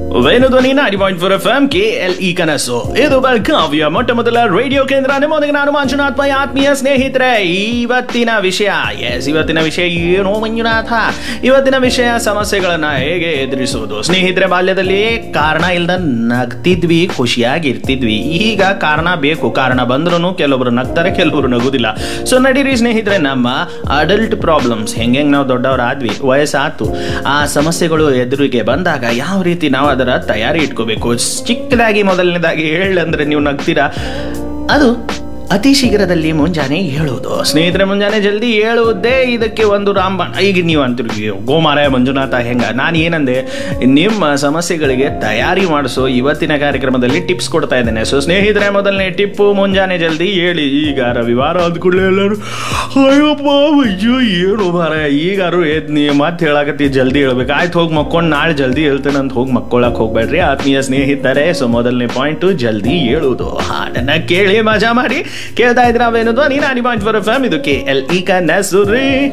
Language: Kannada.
ವೇಣುಧ್ವನಿ ninety point four FM K L L E ಕನಸು ಇದು ಬೆಳಗಾವಿಯ ಮೊಟ್ಟ ಮೊದಲ ರೇಡಿಯೋ ಕೇಂದ್ರ ನಿಮ್ಮೊಂದಿಗೆ ನಾನು ಮಂಜುನಾಥ್ ಪೈ ಆತ್ಮೀಯ ಸ್ನೇಹಿತರೆ ಇವತ್ತಿನ ವಿಷಯ ಎಸ್ ಇವತ್ತಿನ ವಿಷಯ ಏನು ಮಂಜುನಾಥ ಇವತ್ತಿನ ವಿಷಯ ಸಮಸ್ಯೆಗಳನ್ನ ಹೇಗೆ ಎದುರಿಸುವುದು ಸ್ನೇಹಿತರೆ ಬಾಲ್ಯದಲ್ಲಿ ಕಾರಣ ಇಲ್ದ ನಗ್ತಿದ್ವಿ ಖುಷಿಯಾಗಿರ್ತಿದ್ವಿ ಈಗ ಕಾರಣ ಬೇಕು ಕಾರಣ ಬಂದ್ರು ಕೆಲವೊಬ್ರು ನಗ್ತಾರೆ ಕೆಲವರು ನಗುದಿಲ್ಲ ಸೊ ನಡೀರಿ ಸ್ನೇಹಿತರೆ ನಮ್ಮ ಅಡಲ್ಟ್ ಪ್ರಾಬ್ಲಮ್ಸ್ ಹೆಂಗೆ ನಾವು ದೊಡ್ಡವರಾದ್ವಿ ವಯಸ್ಸಾತು ಆ ಸಮಸ್ಯೆಗಳು ಎದುರಿಗೆ ಬಂದಾಗ ಯಾವ ರೀತಿ ನಾವು ಅದರ ತಯಾರಿ ಇಟ್ಕೋಬೇಕು ಚಿಕ್ಕದಾಗಿ ಮೊದಲನೇದಾಗಿ ಹೇಳಂದ್ರೆ ನೀವು ನಗ್ತೀರಾ ಅದು ಅತಿ ಶೀಘ್ರದಲ್ಲಿ ಮುಂಜಾನೆ ಹೇಳುವುದು ಸ್ನೇಹಿತರೆ ಮುಂಜಾನೆ ಜಲ್ದಿ ಹೇಳುವುದೇ ಇದಕ್ಕೆ ಒಂದು ರಾಮಬಾಣ ಈಗ ನೀವು ಅಂತಿರ್ಗಿ ಗೋಮಾರಾಯ ಮಂಜುನಾಥ ಹೆಂಗ ನಾನು ಏನಂದೆ ನಿಮ್ಮ ಸಮಸ್ಯೆಗಳಿಗೆ ತಯಾರಿ ಮಾಡಿಸೋ ಇವತ್ತಿನ ಕಾರ್ಯಕ್ರಮದಲ್ಲಿ ಟಿಪ್ಸ್ ಕೊಡ್ತಾ ಇದ್ದೇನೆ ಸೊ ಸ್ನೇಹಿತರೆ ಮೊದಲನೇ ಟಿಪ್ಪು ಮುಂಜಾನೆ ಜಲ್ದಿ ಹೇಳಿ ಈಗ ರವಿವಾರ ಆದ ಕೂಡಲೇ ಎಲ್ಲರೂ ಅಯ್ಯಪ್ಪ ಅಯ್ಯೋ ಏನು ಮಾರಾಯ ಈಗಾರು ಎದ್ ನೀ ಮತ್ತೆ ಹೇಳಕತ್ತಿ ಜಲ್ದಿ ಹೇಳ್ಬೇಕು ಆಯ್ತು ಹೋಗಿ ಮಕ್ಕೊಂಡು ನಾಳೆ ಜಲ್ದಿ ಹೇಳ್ತೇನೆ ಅಂತ ಹೋಗಿ ಮಕ್ಕೊಳಕ್ ಹೋಗ್ಬೇಡ್ರಿ ಆತ್ಮೀಯ ಸ್ನೇಹಿತರೆ ಸೊ ಮೊದಲನೇ ಪಾಯಿಂಟು ಜಲ್ದಿ ಹೇಳುವುದು ಹಾಡನ್ನ ಕೇಳಿ ಮಜಾ ಮಾಡಿ ಕೇಳ್ತಾ ಇದ್ರ ನಾವೇನು ಧ್ವನಿ ನಾನಿ ಪಾಯಿಂಟ್ ಫೋರ್ ಎಫ್ ಎಂ ಇದು ಕೆ ಎಲ್ ಇ ಕನಸು ರೀ